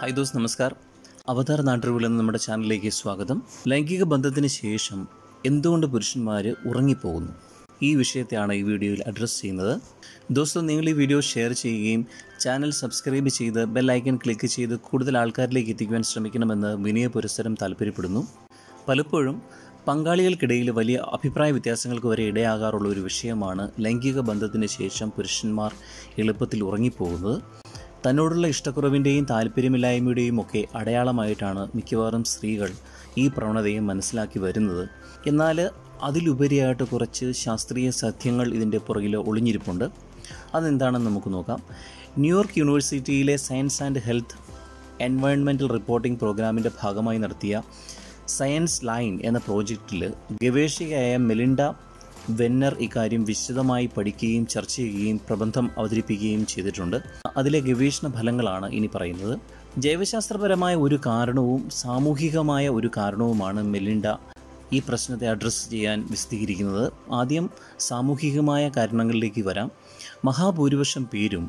hi those നമസ്കാർ അവതാർ നാട്ടറിവിൽ എന്ന നമ്മുടെ ചാനലിലേക്ക് സ്വാഗതം ലൈംഗിക ബന്ധത്തിന് ശേഷം എന്തുകൊണ്ട് പുരുഷന്മാർ ഉറങ്ങിപ്പോകുന്നു ഈ വിഷയത്തെയാണ് ഈ വീഡിയോയിൽ അഡ്രസ്സ് ചെയ്യുന്നത് ദോസ്തം നിങ്ങൾ ഈ വീഡിയോ ഷെയർ ചെയ്യുകയും ചാനൽ സബ്സ്ക്രൈബ് ചെയ്ത് ബെൽ ഐക്കൺ ക്ലിക്ക് ചെയ്ത് കൂടുതൽ ആൾക്കാരിലേക്ക് എത്തിക്കുവാൻ ശ്രമിക്കണമെന്ന് വിനയ പുരസ്സരം താല്പര്യപ്പെടുന്നു പലപ്പോഴും പങ്കാളികൾക്കിടയിൽ വലിയ അഭിപ്രായ വ്യത്യാസങ്ങൾക്ക് വരെ ഇടയാകാറുള്ള ഒരു വിഷയമാണ് ലൈംഗിക ബന്ധത്തിന് ശേഷം പുരുഷന്മാർ എളുപ്പത്തിൽ ഉറങ്ങിപ്പോകുന്നത് തന്നോടുള്ള ഇഷ്ടക്കുറവിൻ്റെയും താല്പര്യമില്ലായ്മയുടെയും ഒക്കെ അടയാളമായിട്ടാണ് മിക്കവാറും സ്ത്രീകൾ ഈ പ്രവണതയെ മനസ്സിലാക്കി വരുന്നത് എന്നാൽ അതിലുപരിയായിട്ട് കുറച്ച് ശാസ്ത്രീയ സത്യങ്ങൾ ഇതിൻ്റെ പുറകിൽ ഒളിഞ്ഞിരിപ്പുണ്ട് അതെന്താണെന്ന് നമുക്ക് നോക്കാം ന്യൂയോർക്ക് യൂണിവേഴ്സിറ്റിയിലെ science and health environmental reporting പ്രോഗ്രാമിൻ്റെ ഭാഗമായി നടത്തിയ സയൻസ് ലൈൻ എന്ന പ്രോജക്റ്റിൽ ഗവേഷകയായ മെലിൻഡ വെന്നർ ഇക്കാര്യം വിശദമായി പഠിക്കുകയും ചർച്ച ചെയ്യുകയും പ്രബന്ധം അവതരിപ്പിക്കുകയും ചെയ്തിട്ടുണ്ട് അതിലെ ഗവേഷണ ഫലങ്ങളാണ് ഇനി പറയുന്നത് ജൈവശാസ്ത്രപരമായ ഒരു കാരണവും സാമൂഹികമായ ഒരു കാരണവുമാണ് മെലിൻഡ ഈ പ്രശ്നത്തെ അഡ്രസ്സ് ചെയ്യാൻ വിശദീകരിക്കുന്നത് ആദ്യം സാമൂഹികമായ കാരണങ്ങളിലേക്ക് വരാം മഹാഭൂരിപക്ഷം പേരും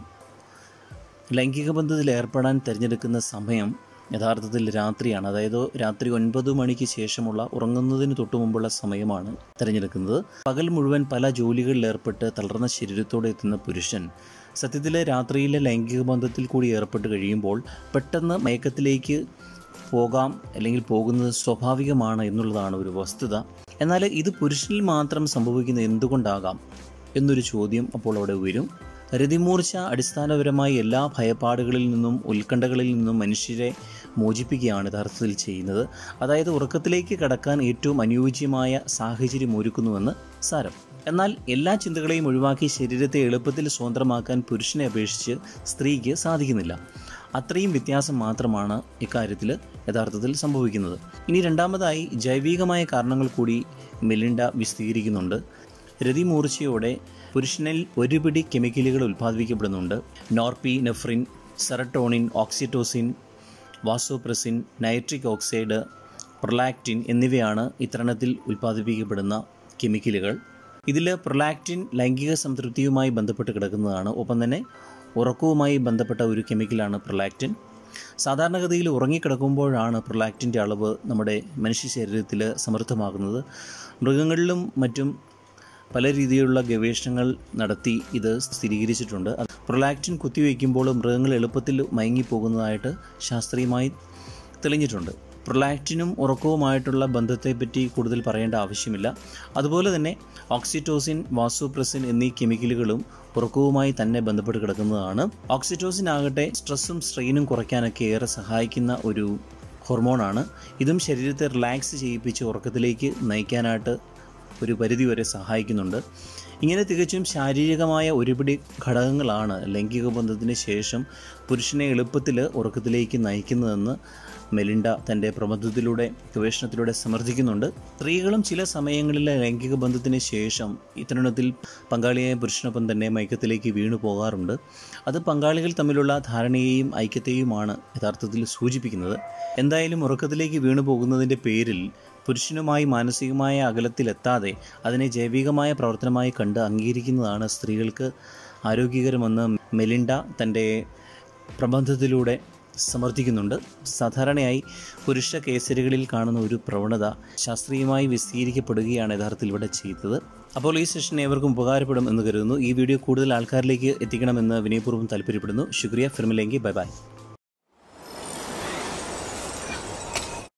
ലൈംഗിക ബന്ധത്തിൽ ഏർപ്പെടാൻ തിരഞ്ഞെടുക്കുന്ന സമയം യഥാർത്ഥത്തിൽ രാത്രിയാണ് അതായത് രാത്രി ഒൻപത് മണിക്ക് ശേഷമുള്ള ഉറങ്ങുന്നതിന് തൊട്ടു മുമ്പുള്ള സമയമാണ് തിരഞ്ഞെടുക്കുന്നത് പകൽ മുഴുവൻ പല ജോലികളിൽ ഏർപ്പെട്ട് തളർന്ന ശരീരത്തോടെ എത്തുന്ന പുരുഷൻ സത്യത്തിൽ രാത്രിയിലെ ലൈംഗിക ബന്ധത്തിൽ കൂടി ഏർപ്പെട്ട് കഴിയുമ്പോൾ പെട്ടെന്ന് മയക്കത്തിലേക്ക് പോകാം അല്ലെങ്കിൽ പോകുന്നത് സ്വാഭാവികമാണ് എന്നുള്ളതാണ് ഒരു വസ്തുത എന്നാൽ ഇത് പുരുഷനിൽ മാത്രം സംഭവിക്കുന്നത് എന്തുകൊണ്ടാകാം എന്നൊരു ചോദ്യം അപ്പോൾ അവിടെ ഉയരും രതിമൂർച്ച അടിസ്ഥാനപരമായി എല്ലാ ഭയപ്പാടുകളിൽ നിന്നും ഉത്കണ്ഠകളിൽ നിന്നും മനുഷ്യരെ മോചിപ്പിക്കുകയാണ് യഥാർത്ഥത്തിൽ ചെയ്യുന്നത് അതായത് ഉറക്കത്തിലേക്ക് കടക്കാൻ ഏറ്റവും അനുയോജ്യമായ സാഹചര്യം ഒരുക്കുന്നുവെന്ന് സാരം എന്നാൽ എല്ലാ ചിന്തകളെയും ഒഴിവാക്കി ശരീരത്തെ എളുപ്പത്തിൽ സ്വതന്ത്രമാക്കാൻ പുരുഷനെ അപേക്ഷിച്ച് സ്ത്രീക്ക് സാധിക്കുന്നില്ല അത്രയും വ്യത്യാസം മാത്രമാണ് ഇക്കാര്യത്തിൽ യഥാർത്ഥത്തിൽ സംഭവിക്കുന്നത് ഇനി രണ്ടാമതായി ജൈവികമായ കാരണങ്ങൾ കൂടി മെലിൻഡ വിശദീകരിക്കുന്നുണ്ട് രതിമൂർച്ചയോടെ പുരുഷനിൽ ഒരുപിടി കെമിക്കലുകൾ ഉൽപ്പാദിപ്പിക്കപ്പെടുന്നുണ്ട് norepinephrine serotonin oxytocin vasopressin nitric oxide prolactin എന്നിവയാണ് ഇത്തരണത്തിൽ ഉൽപ്പാദിപ്പിക്കപ്പെടുന്ന കെമിക്കലുകൾ ഇതിൽ പ്രൊലാക്റ്റിൻ ലൈംഗിക സംതൃപ്തിയുമായി ബന്ധപ്പെട്ട് കിടക്കുന്നതാണ് ഒപ്പം തന്നെ ഉറക്കവുമായി ബന്ധപ്പെട്ട ഒരു കെമിക്കലാണ് പ്രൊലാക്റ്റിൻ സാധാരണഗതിയിൽ ഉറങ്ങിക്കിടക്കുമ്പോഴാണ് പ്രൊലാക്റ്റിൻ്റെ അളവ് നമ്മുടെ മനുഷ്യ ശരീരത്തിൽ സമൃദ്ധമാകുന്നത് മൃഗങ്ങളിലും മറ്റും പല രീതിയിലുള്ള ഗവേഷണങ്ങൾ നടത്തി ഇത് സ്ഥിരീകരിച്ചിട്ടുണ്ട് പ്രൊലാക്റ്റിൻ കുത്തിവയ്ക്കുമ്പോൾ മൃഗങ്ങൾ എളുപ്പത്തിൽ മയങ്ങിപ്പോകുന്നതായിട്ട് ശാസ്ത്രീയമായി തെളിഞ്ഞിട്ടുണ്ട് പ്രൊലാക്റ്റിനും ഉറക്കവുമായിട്ടുള്ള ബന്ധത്തെപ്പറ്റി കൂടുതൽ പറയേണ്ട ആവശ്യമില്ല അതുപോലെ തന്നെ ഓക്സിറ്റോസിൻ വാസോപ്രസിൻ എന്നീ കെമിക്കലുകളും ഉറക്കവുമായി തന്നെ ബന്ധപ്പെട്ട് കിടക്കുന്നതാണ് ഓക്സിറ്റോസിൻ ആകട്ടെ സ്ട്രെസ്സും സ്ട്രെയിനും കുറയ്ക്കാനൊക്കെ ഏറെ സഹായിക്കുന്ന ഒരു ഹോർമോണാണ് ഇതും ശരീരത്തെ റിലാക്സ് ചെയ്യിപ്പിച്ച് ഉറക്കത്തിലേക്ക് നയിക്കാനായിട്ട് ഒരു പരിധിവരെ സഹായിക്കുന്നുണ്ട് ഇങ്ങനെ തികച്ചും ശാരീരികമായ ഒരുപിടി ഘടകങ്ങളാണ് ലൈംഗിക ബന്ധത്തിന് ശേഷം പുരുഷനെ എളുപ്പത്തിൽ ഉറക്കത്തിലേക്ക് നയിക്കുന്നതെന്ന് മെലിൻഡ തൻ്റെ പ്രബന്ധത്തിലൂടെ ഗവേഷണത്തിലൂടെ സമർത്ഥിക്കുന്നുണ്ട് സ്ത്രീകളും ചില സമയങ്ങളിൽ ലൈംഗിക ബന്ധത്തിന് ശേഷം ഇത്തരണത്തിൽ പങ്കാളിയായ പുരുഷനൊപ്പം തന്നെ മയക്കത്തിലേക്ക് വീണു പോകാറുണ്ട് അത് പങ്കാളികൾ തമ്മിലുള്ള ധാരണയെയും ഐക്യത്തെയുമാണ് യഥാർത്ഥത്തിൽ സൂചിപ്പിക്കുന്നത് എന്തായാലും ഉറക്കത്തിലേക്ക് വീണു പോകുന്നതിൻ്റെ പേരിൽ പുരുഷനുമായി മാനസികമായ അകലത്തിലെത്താതെ അതിനെ ജൈവികമായ പ്രവർത്തനമായി കണ്ട് അംഗീകരിക്കുന്നതാണ് സ്ത്രീകൾക്ക് ആരോഗ്യകരമെന്ന് മെലിൻഡ തൻ്റെ പ്രബന്ധത്തിലൂടെ സമർത്ഥിക്കുന്നുണ്ട് സാധാരണയായി പുരുഷ കേസരികളിൽ കാണുന്ന ഒരു പ്രവണത ശാസ്ത്രീയമായി വിശദീകരിക്കപ്പെടുകയാണ് യഥാർത്ഥത്തിൽ ഇവിടെ ചെയ്തത് അപ്പോൾ ഈ സെഷൻ ഏവർക്കും ഉപകാരപ്പെടും എന്ന് കരുതുന്നു ഈ വീഡിയോ കൂടുതൽ ആൾക്കാരിലേക്ക് എത്തിക്കണമെന്ന് വിനയപൂർവ്വം താല്പര്യപ്പെടുന്നു ശുക്രിയ ഫിർമിലെങ്കി ബൈ ബൈ